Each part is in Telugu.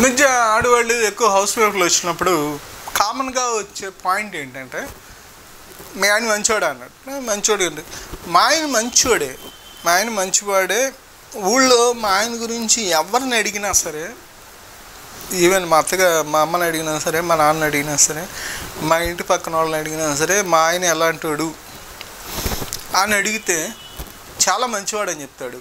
మధ్య ఆడవాళ్ళు ఎక్కువ హౌస్ వైఫ్లు వచ్చినప్పుడు కామన్గా వచ్చే పాయింట్ ఏంటంటే మీ ఆయన మంచోడా అన్నాడు "ఆ, మంచోడు అండి మా ఆయన మంచోడే మా ఆయన మంచివాడే ఊళ్ళో మా ఆయన గురించి ఎవరిని అడిగినా సరే ఈవెన్ మా అత్తగా మా అమ్మని అడిగినా సరే మా నాన్న అడిగినా సరే మా ఇంటి పక్కన వాళ్ళని అడిగినా సరే మా ఆయన ఎలాంటోడు అని అడిగితే చాలా మంచివాడని చెప్తాడు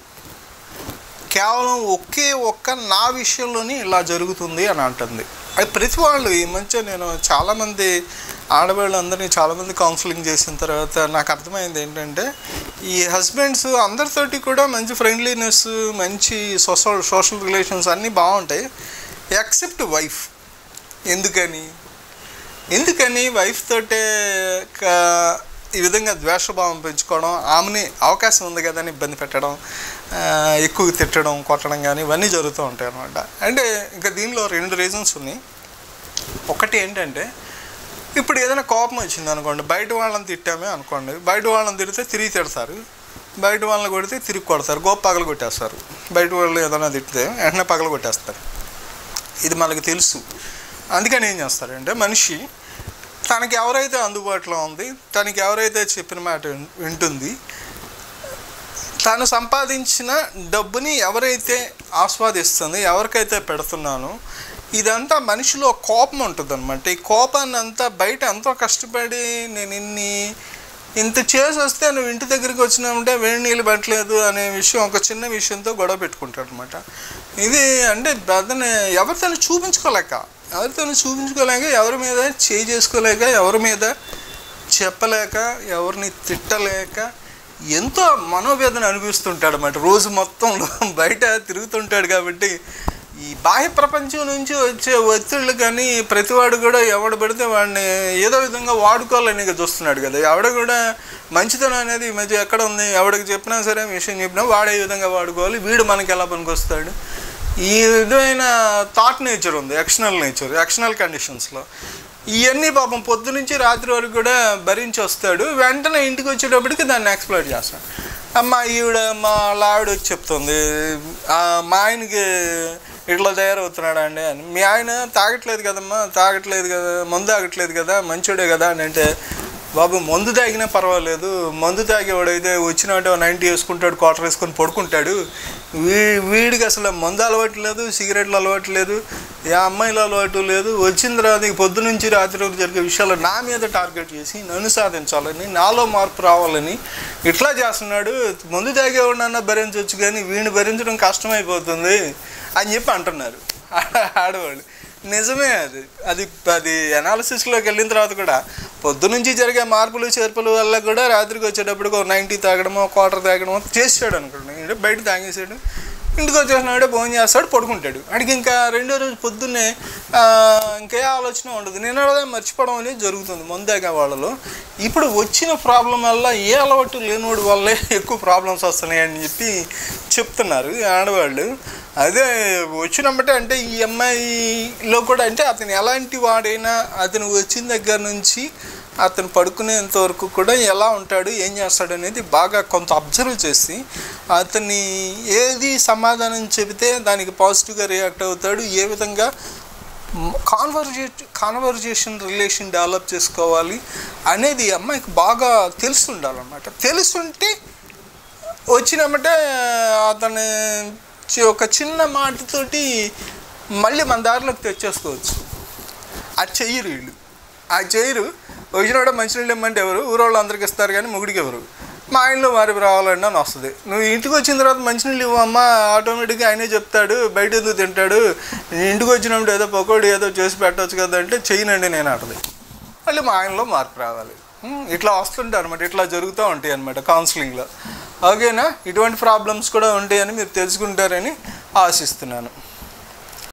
కేవలం ఒకే ఒక్క నా విషయంలోనే ఇలా జరుగుతుంది అని అంటుంది అది ప్రతి వాళ్ళు ఈ మధ్య నేను చాలామంది ఆడవాళ్ళందరినీ చాలామంది కౌన్సిలింగ్ చేసిన తర్వాత నాకు అర్థమైంది ఏంటంటే ఈ హస్బెండ్స్ అందరితోటి కూడా మంచి ఫ్రెండ్లీనెస్ మంచి సోషల్ సోషల్ రిలేషన్స్ అన్నీ బాగుంటాయి ఎక్సెప్ట్ వైఫ్ ఎందుకని ఎందుకని వైఫ్ తోటే క- ఈ విధంగా ద్వేషభావం పెంచుకోవడం ఆమెని అవకాశం ఉంది కదా అని ఇబ్బంది పెట్టడం ఆ, ఎక్కువ తిట్టడం కొట్టడం కానీ ఇవన్నీ జరుగుతూ ఉంటాయి అనమాట అంటే ఇంకా దీనిలో రెండు రీజన్స్ ఉన్నాయి ఒకటి ఏంటంటే ఇప్పుడు ఏదైనా కోపం వచ్చింది అనుకోండి బయట వాళ్ళని తిట్టామే అనుకోండి బయట వాళ్ళని తిడితే తిరిగి తిడతారు బయట వాళ్ళని కొడితే తిరిగి కొడతారు గోప పగలు కొట్టేస్తారు బయట వాళ్ళు ఏదైనా తిడితే వెంటనే పగలు కొట్టేస్తారు ఇది మనకు తెలుసు అందుకని ఏం చేస్తారంటే మనిషి తనకి ఎవరైతే అందుబాటులో ఉంది తనకి ఎవరైతే చెప్పిన మాట విన్- వింటుంది తను సంపాదించిన డబ్బుని ఎవరైతే ఆస్వాదిస్తుంది ఎవరికైతే పెడుతున్నానో ఇదంతా మనిషిలో కోపం ఉంటుంది అనమాట ఈ కోపాన్ని అంతా బయట ఎంతో కష్టపడి నేను ఇన్ని ఇంత చేసి వస్తే నువ్వు ఇంటి దగ్గరికి వచ్చినామంటే వేడి నీళ్ళు పెట్టలేదు అనే విషయం ఒక చిన్న విషయంతో గొడవ పెట్టుకుంటాడు అనమాట ఇది అంటే అతను ఎవరితో చూపించుకోలేక ఎవరితో చూపించుకోలేక ఎవరి మీద చేయి చేసుకోలేక ఎవరి మీద చెప్పలేక ఎవరిని తిట్టలేక ఎంతో మనోవేదన అనిపిస్తుంటాడు అన్నమాట రోజు మొత్తంలో బయట తిరుగుతుంటాడు కాబట్టి ఈ బాహ్య ప్రపంచం నుంచి వచ్చే ఒత్తిళ్ళు కానీ ప్రతివాడు కూడా ఎవడు పెడితే వాడిని ఏదో విధంగా వాడుకోవాలని ఇక చూస్తున్నాడు కదా ఎవడ కూడా మంచితనం అనేది ఈ మధ్య ఎక్కడ ఉంది ఎవడికి చెప్పినా సరే విషయం చెప్పినా వాడే విధంగా వాడుకోవాలి వీడు మనకి ఎలా పనికొస్తాడు ఈ విధమైన థాట్ నేచర్ ఉంది ఎక్స్టర్నల్ నేచర్ ఎక్స్టర్నల్ కండిషన్స్లో ఇవన్నీ పాపం పొద్దు నుంచి రాత్రి వరకు కూడా భరించి వస్తాడు వెంటనే ఇంటికి వచ్చేటప్పటికి దాన్ని ఎక్స్ప్లోర్ చేస్తాడు అమ్మ ఈవిడ మా ఆవిడ వచ్చి చెప్తుంది "ఆ, మా ఆయనకి ఇట్లా తయారవుతున్నాడు అండి అని మీ ఆయన తాగట్లేదు కదమ్మా తాగట్లేదు కదా మందు తాగట్లేదు కదా మంచోడే కదా అని అంటే బాబు మందు తాగినా పర్వాలేదు మందు తాగేవాడైతే వచ్చినట్టు నైంటీ వేసుకుంటాడు క్వార్టర్ వేసుకొని పడుకుంటాడు వీ వీడికి అసలు మందు అలవాటు లేదు సిగరెట్లు అలవాటు లేదు ఏ అమ్మాయిల అలవాటు లేదు వచ్చిన తర్వాత ఇక పొద్దు నుంచి రాత్రి వరకు జరిగే విషయాలు నా మీద టార్గెట్ చేసి నన్ను సాధించాలని నాలో మార్పు రావాలని ఇట్లా చేస్తున్నాడు మందు తాగేవాడినన్నా భరించవచ్చు కానీ వీడిని భరించడం కష్టమైపోతుంది అని చెప్పి అంటున్నారు ఆడవాళ్ళు నిజమే అది అది అది అనాలిసిస్లోకి వెళ్ళిన తర్వాత కూడా పొద్దు నుంచి జరిగే మార్పులు చేర్పుల వల్ల కూడా రాత్రికి వచ్చేటప్పుడు ఒక నైంటీ తాగడమో క్వార్టర్ తాగడమో చేసాడు అనుకోండి అంటే బయట తాగేసాడు ఇంటికి వచ్చేసినాడే భోజనం చేస్తాడు పడుకుంటాడు అడిగి ఇంకా రెండో రోజు పొద్దున్నే ఆ, ఇంకే ఆలోచన ఉండదు నేను అదే మర్చిపోవడం అనేది జరుగుతుంది ముందేగా వాళ్ళలో ఇప్పుడు వచ్చిన ప్రాబ్లం వల్ల ఏ అలవాటు లేనివాడి వల్లే ఎక్కువ ప్రాబ్లమ్స్ వస్తున్నాయి అని చెప్పి చెప్తున్నారు ఈ ఆడవాళ్ళు అదే వచ్చినమ్మటే అంటే ఈ అమ్మాయిలో కూడా అంటే అతను ఎలాంటి వాడైనా అతను వచ్చిన దగ్గర నుంచి అతను పడుకునేంత వరకు కూడా ఎలా ఉంటాడు ఏం చేస్తాడు అనేది బాగా కొంత అబ్జర్వ్ చేసి అతన్ని ఏది సమాధానం చెబితే దానికి పాజిటివ్గా రియాక్ట్ అవుతాడు ఏ విధంగా కాన్వర్జేట్ కాన్వర్జేషన్ రిలేషన్ డెవలప్ చేసుకోవాలి అనేది ఈ అమ్మాయికి బాగా తెలుసుండాలన్నమాట తెలుసుంటే వచ్చినమ్మటే అతని చి- ఒక చిన్న మాటతోటి మళ్ళీ మన దారిలోకి తెచ్చేసుకోవచ్చు అది చెయ్యరు వీళ్ళు అది చేయరు వచ్చినాడ మంచినీళ్ళు ఇమ్మంటే ఎవరు ఊరోళ్ళు అందరికి ఇస్తారు కానీ మొగుడికి ఎవరు మా ఆయనలో మార్పు రావాలండి అని వస్తుంది నువ్వు ఇంటికి వచ్చిన తర్వాత మంచినీళ్ళు ఇవ్వమ్మా ఆటోమేటిక్గా ఆయనే చెప్తాడు బయట ఎందుకు తింటాడు నేను ఇంటికి వచ్చినప్పుడు ఏదో పకోడి ఏదో చేసి పెట్టవచ్చు కదా అంటే చెయ్యనండి నేను అంటది మళ్ళీ మా ఆయనలో మార్పు రావాలి ఉమ్, ఇట్లా వస్తుంటాయి అనమాట ఇట్లా జరుగుతూ ఉంటాయి అనమాట కౌన్సిలింగ్లో ఓకేనా ఇటువంటి ప్రాబ్లమ్స్ కూడా ఉంటాయని మీరు తెలుసుకుంటారని ఆశిస్తున్నాను